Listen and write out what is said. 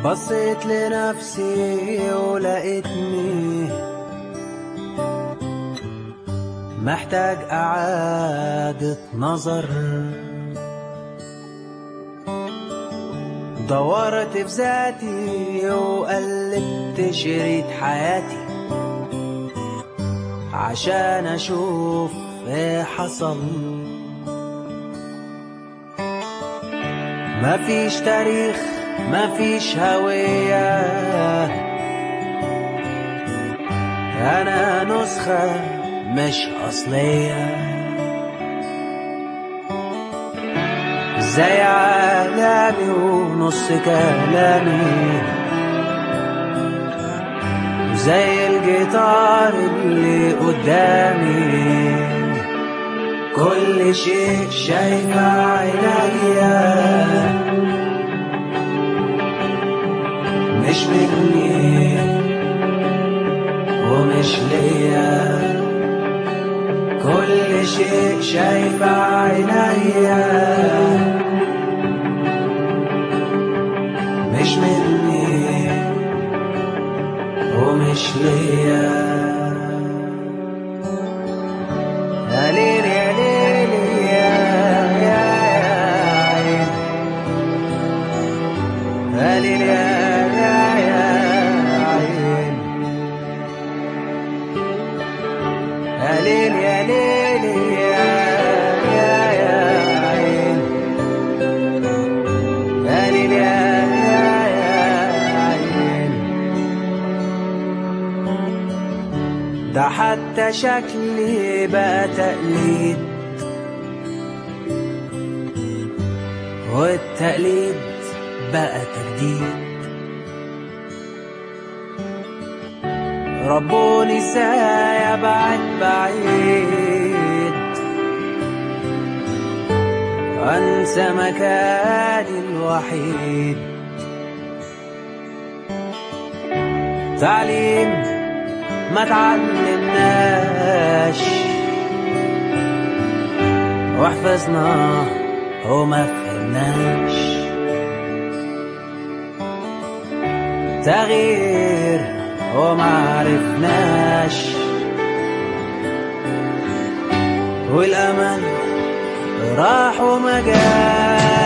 بصيت لنفسي ولقيتني محتاج إعادة نظر دورت في ذاتي وقلبت شريط حياتي عشان أشوف إيه حصل مفيش تاريخ مفيش هوية أنا نسخة مش أصلية زي عالمي ونص كلامي زي الجيتار اللي قدامي كل شيء شايف عينيا مش مني ومش ليا كل شيء شايف عينيا مش مني ومش ليا يا ليل يا ليل يا يا يا يا ليل يا يا يا عين يا ليل يا ليل يا يا يا عين يا ليل يا يا يا عين ده حتى شكلي بقى تقليد والتقليد بقى تجديد ربوني سايا بعد بعيد أنسى مكاني الوحيد تعليم ما تعلمناش وحفظنا وما فهمناش تغيير وما عرفناش والأمل راح وما جاش